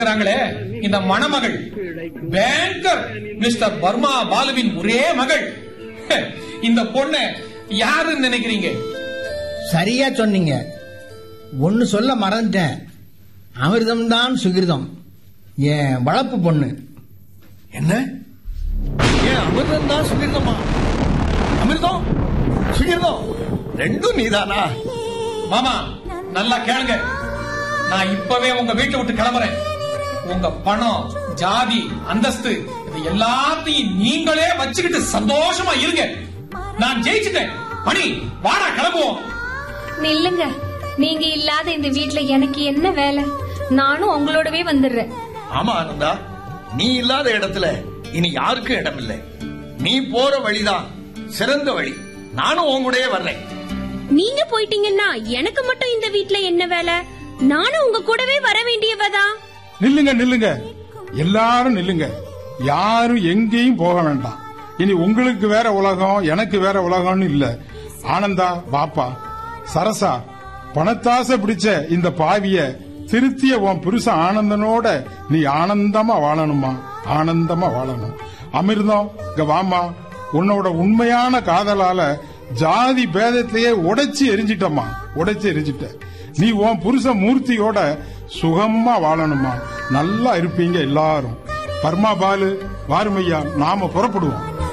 இருக்கிறாங்களே இந்த மணமகள் பேங்கர் மிஸ்டர் பர்மா பாலுவின் ஒரே மகள் ஹே, இந்த பொண்ணு யாருன்னு நினைக்கிறீங்க சரியா சொன்னீங்க ஒன்னு சொல்ல மறந்துட்டேன் அமிர்தம்தான் சுகிர்தம் என் வளர்ப்பு பொண்ணு என்ன ஏன் அமிர்தம் தான் சுகிர்தமா அமிர்தம் சுகிர்தம் ரெண்டும் நீதானா மாமா நல்லா கேளுங்க நான் இப்பவே உங்க வீட்டை விட்டு கிளம்புறேன் உங்க பணம் ஜாதி அந்தஸ்து இது எல்லாத்தையும் நீங்களே வச்சுக்கிட்டு சந்தோஷமா இருங்க நான் ஜெயிச்சிட்டேன் மணி வாடா கிளம்புவோம் நில்லுங்க நீங்க இல்லாத இந்த வீட்ல எனக்கு என்ன வேலை நானும் உங்களோடவே வந்துடுறேன் ஆமா ஆனந்தா நீ இல்லாத இடத்துல இனி யாருக்கும் இடம் இல்லை நீ போற வழிதான் சிறந்த வழி நானும் உன் கூடயே வர்றேன் நீங்க போயிட்டீங்கன்னா எனக்கு மட்டும் இந்த வீட்ல என்ன வேலை நானும் உங்க கூடவே வர வேண்டியவதான் நில்லுங்க நில்லுங்க எல்லாரும் நில்லுங்க யாரும் எங்கேயும் போக வேண்டாம் இனி உங்களுக்கு வேற உலகம் எனக்கு வேற உலகம்னு இல்ல ஆனந்தா பாப்பா சரசா பணத்தாசை பிடிச்ச இந்த பாவிய திருத்திய உன் புருஷன் ஆனந்தனோட நீ ஆனந்தமா வாழணுமா ஆனந்தமா வாழணும் அமிர்தம் இங்க வாமா உன்னோட உண்மையான காதலால ஜாதி பேதத்தையே உடைச்சு எரிஞ்சிட்டம்மா உடைச்சு எரிஞ்சிட்ட நீ உன் புருஷ மூர்த்தியோட சுகமா வாழணுமா நல்லா இருப்பீங்க எல்லாரும் பர்மா பாலு வாருமையா நாம புறப்படுவோம்